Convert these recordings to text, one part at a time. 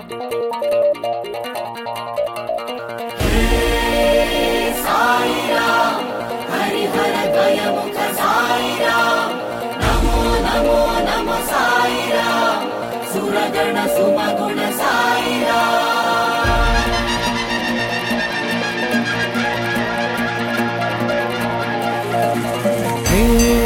సురగణ సుమగుణ సాయిరా హే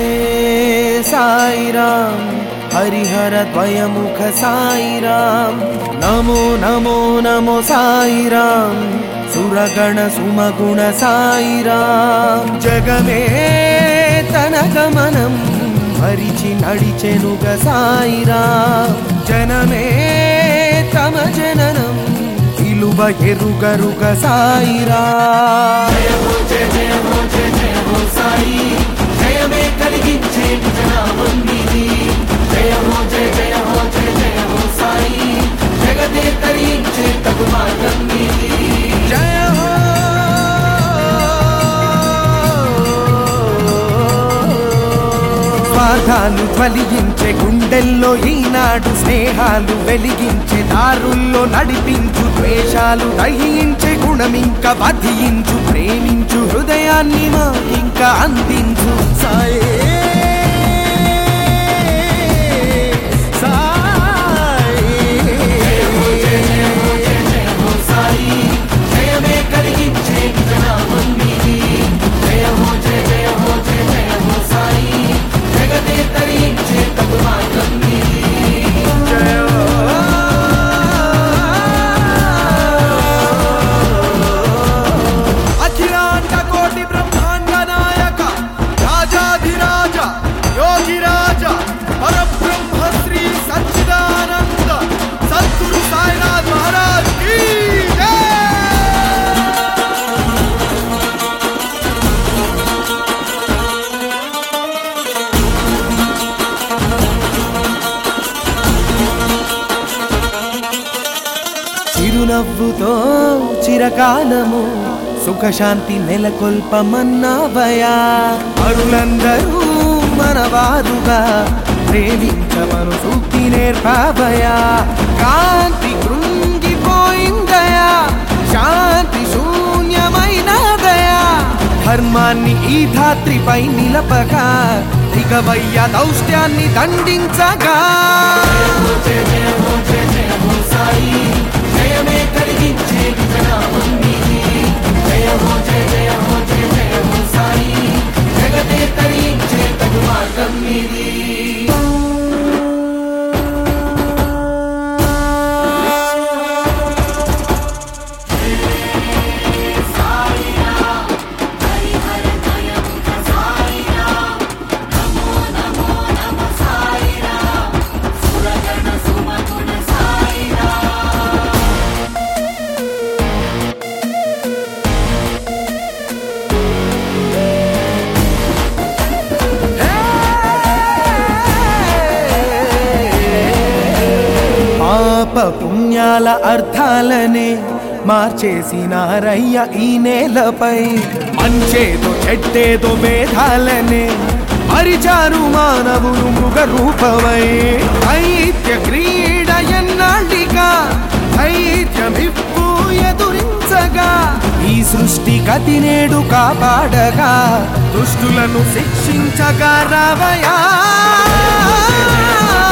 సాయిరాం హరిహర ద్వయముఖ సాయిరాం నమో నమో నమో సాయిరాం సురగణ సుమగుణ సాయిరాం జగమే తన గమనం మరిచి నడిచెనుగ సాయిరాం జనమే తమ జననం విలువ ఎరుగరుగ సాయిరా సాయి జయమే కలిగించే నిజనామం నీది జయ హో జయ జయ హో జయ జయ హో సాయి జగదే తరించే తగు మార్గం నీది జయ హో స్వార్థాలు ఫలించే గుండెల్లో ఈనాడు స్నేహాలు వెలిగించే దారుల్లో నడిపించు ద్వేషాలు దహించే గుణమింక బధించు ప్రేమించు హృదయాన్ని మా ఇంకా అందించు సాయే సాయే సాయి జయమే కలిగించే నిజనామం నీది జయ హో జయ జయ హో జయ జయ హో సాయి జగదే తరించే తగు మార్గం నీది అఖిలాండ కోటి బ్రహ్మాండ నాయక రాజాధిరాజ యోగిరాజ పరబ్రహ్మ శ్రీ సచ్చిదానంద సద్గురు సాయినాథ్ మహారాజ్ కీ జై చిరునవ్వుతో చిరకాలము సుఖశాంతి నెలకొల్పమన్నావయా అరులందరూ మనవారుగా ప్రేమించమను సూక్తి నేర్పావయా కాంతి కృంగిపోయిందయా శాంతి శూన్యమైనదయా ధర్మాన్ని ఈ ధాత్రిపై నిలపగా దిగవయ్య దౌష్ట్యాన్ని దండించగా జయ జయ హో జయ జయ హో సాయి జయమే కలిగించే నిజనామం నీది జయ హో జయ జయ హో జయ జయ హో సాయి జగదే తరించే తగు మార్గం నీది పాప పుణ్యాల అర్థాలనే మార్చేసినారయ్య ఈ నేలపై మంచేదో చెడ్డేదో భేదాలనే పరిచారు మానవులు మృగ రూపమై దైత్య క్రీడ ఎన్నాళ్ళిగా దైత్యమిప్పు ఎదురించగా ఈ సృష్టి గతి నేడు కాపాడగా దుష్టులను శిక్షించగా రావయా